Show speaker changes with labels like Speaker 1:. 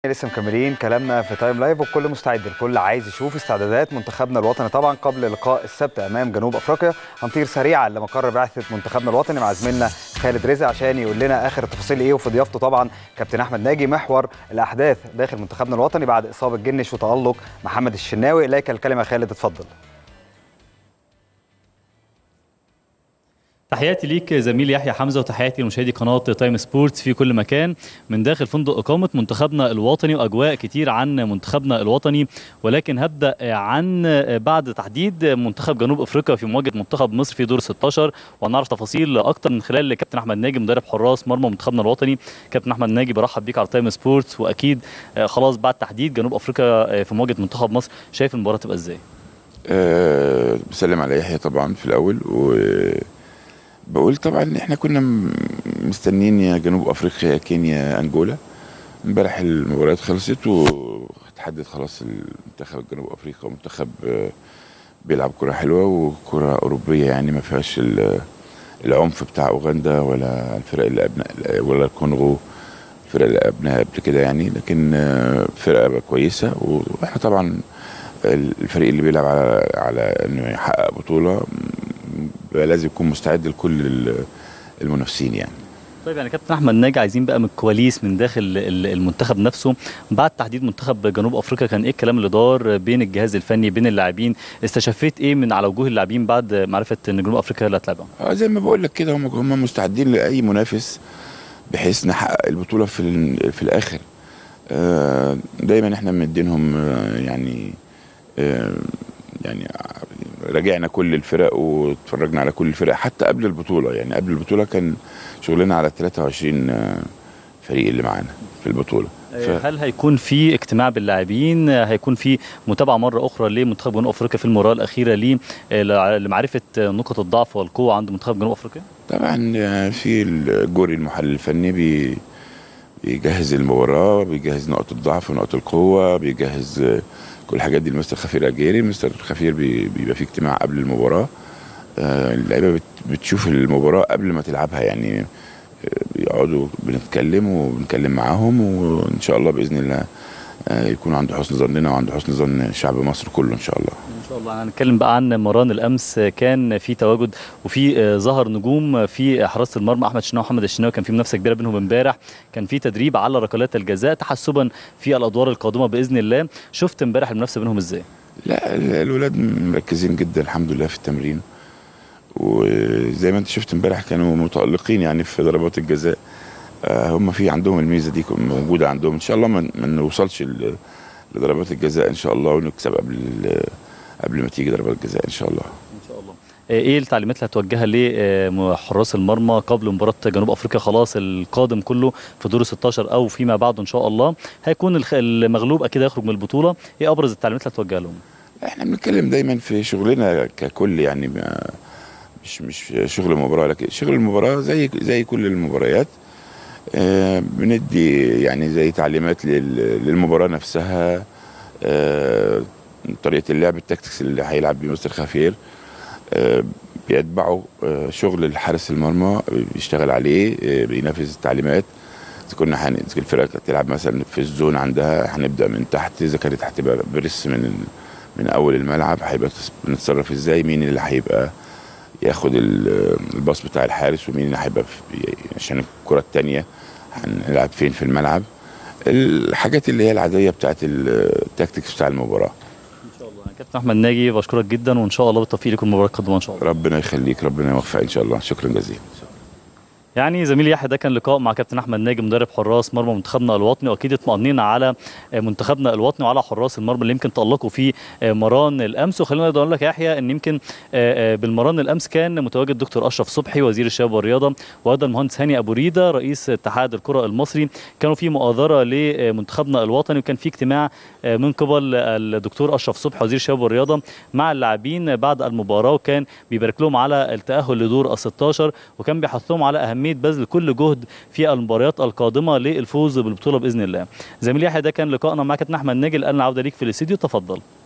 Speaker 1: لسه مكملين كلامنا في تايم لايف والكل مستعد الكل عايز يشوف استعدادات منتخبنا الوطني طبعا قبل لقاء السبت امام جنوب افريقيا هنطير سريعا لمقر بعثه منتخبنا الوطني مع زميلنا خالد رزق عشان يقول لنا اخر التفاصيل ايه وفي ضيافته طبعا كابتن احمد ناجي محور الاحداث داخل منتخبنا الوطني بعد اصابه جنش وتالق محمد الشناوي اليك الكلمه خالد اتفضل
Speaker 2: تحياتي ليك زميل يحيى حمزه وتحياتي لمشاهدي قناه تايم سبورتس في كل مكان من داخل فندق اقامه منتخبنا الوطني واجواء كتير عن منتخبنا الوطني ولكن هبدا عن بعد تحديد منتخب جنوب افريقيا في مواجهه منتخب مصر في دور 16 ونعرف تفاصيل اكتر من خلال كابتن احمد ناجي مدرب حراس مرمى منتخبنا الوطني كابتن احمد ناجي برحب بيك على تايم سبورتس واكيد خلاص بعد تحديد جنوب افريقيا في مواجهه منتخب مصر شايف المباراه تبقى ازاي؟
Speaker 3: أه بسلم على يحيى طبعا في الاول و بقول طبعا ان احنا كنا مستنيين يا جنوب افريقيا يا كينيا انجولا امبارح المباريات خلصت وتحدد خلاص المنتخب الجنوب افريقيا منتخب بيلعب كره حلوه وكره اوروبيه يعني ما فيهاش العنف بتاع اوغندا ولا الفرق اللي ابناء ولا الكونغو الفرق اللي ابناء قبل كده يعني لكن فرقه كويسه واحنا طبعا الفريق اللي بيلعب على على انه يحقق بطوله لازم يكون مستعد لكل المنافسين يعني
Speaker 2: طيب يعني كابتن احمد ناجي عايزين بقى من الكواليس من داخل المنتخب نفسه بعد تحديد منتخب جنوب افريقيا كان ايه الكلام اللي دار بين الجهاز الفني بين اللاعبين استشفيت ايه من على وجوه اللاعبين بعد معرفه ان جنوب افريقيا اللي هتلعبهم
Speaker 3: اه زي ما بقول لك كده هم هم مستعدين لاي منافس بحيث نحقق البطوله في في الاخر آه دايما احنا مدينهم آه يعني آه يعني راجعنا كل الفرق واتفرجنا على كل الفرق حتى قبل البطوله يعني قبل البطوله كان شغلنا على 23 فريق اللي معانا في البطوله
Speaker 2: ف... هل هيكون في اجتماع باللاعبين هيكون في متابعه مره اخرى لمنتخب جنوب افريقيا في المباراه الاخيره ليه لمعرفه نقط الضعف والقوه عند منتخب جنوب افريقيا
Speaker 3: طبعا في الجوري المحلل الفني بي بيجهز المباراه بيجهز نقط الضعف ونقط القوه بيجهز كل الحاجات دي المستر خفير اجيري المستر خفير بيبقى في اجتماع قبل المباراه اللعيبه بتشوف المباراه قبل ما تلعبها يعني بيقعدوا بنتكلم وبنتكلم معاهم وان شاء الله باذن الله يكون عنده حسن ظننا وعنده حسن ظن شعب مصر كله ان شاء الله
Speaker 2: ان شاء الله هنتكلم بقى عن مران الامس كان في تواجد وفي ظهر نجوم في حراسه المرمى احمد شناوي ومحمد الشناوي كان في منافسه كبيره بينهم امبارح كان في تدريب على ركلات الجزاء تحسبا في الادوار القادمه باذن الله شفت امبارح المنافسه بينهم ازاي
Speaker 3: لا الولاد مركزين جدا الحمد لله في التمرين وزي ما انت شفت امبارح كانوا متالقين يعني في ضربات الجزاء هم في عندهم الميزه دي موجوده عندهم ان شاء الله ما نوصلش لضربات الجزاء ان شاء الله ونكسب قبل قبل ما تيجي ضربات الجزاء ان شاء الله
Speaker 2: ان شاء الله ايه التعليمات اللي هتوجهها لحراس المرمى قبل مباراه جنوب افريقيا خلاص القادم كله في دور 16 او فيما بعد ان شاء الله هيكون المغلوب اكيد هيخرج من البطوله ايه ابرز التعليمات اللي هتوجهها لهم
Speaker 3: احنا بنتكلم دايما في شغلنا ككل يعني مش مش شغل المباراه لكن شغل المباراه زي زي كل المباريات آه بندي يعني زي تعليمات للمباراه نفسها آه طريقه اللعب التكتكس اللي هيلعب بيه مستر خفير آه بيتبعوا شغل الحارس المرمى بيشتغل عليه بينفذ التعليمات اذا كنا هن... الفرقه تلعب مثلا في الزون عندها هنبدا من تحت اذا كانت هتبقى بريس من من اول الملعب هيبقى بنتصرف ازاي مين اللي هيبقى ياخد الباص بتاع الحارس ومين اللي هيبقى عشان الكره الثانيه هنلعب فين في الملعب الحاجات اللي هي العاديه بتاعت التاكتكس بتاع المباراه
Speaker 2: ان شاء الله كابتن احمد ناجي بشكرك جدا وان شاء الله بالتوفيق لكم المباراه القادمه ان شاء الله
Speaker 3: ربنا يخليك ربنا يوفقك ان شاء الله شكرا جزيلا
Speaker 2: يعني زميلي يحيى ده كان لقاء مع كابتن احمد ناجي مدرب حراس مرمى منتخبنا الوطني واكيد اطمئنينا على منتخبنا الوطني وعلى حراس المرمى اللي يمكن تالقوا في مران الامس وخلينا اقول لك يا يحيى ان يمكن بالمران الامس كان متواجد دكتور اشرف صبحي وزير الشباب والرياضه وايضا المهندس هاني ابو ريده رئيس اتحاد الكره المصري كانوا في مؤازره لمنتخبنا الوطني وكان في اجتماع من قبل الدكتور اشرف صبحي وزير الشباب والرياضه مع اللاعبين بعد المباراه وكان بيبارك لهم على التاهل لدور ال 16 وكان بيحثهم على اهميه بذل كل جهد في المباريات القادمه للفوز بالبطوله باذن الله. زميلي يحيى ده كان لقائنا مع كابتن احمد ناجي الان العوده ليك في الاستديو تفضل.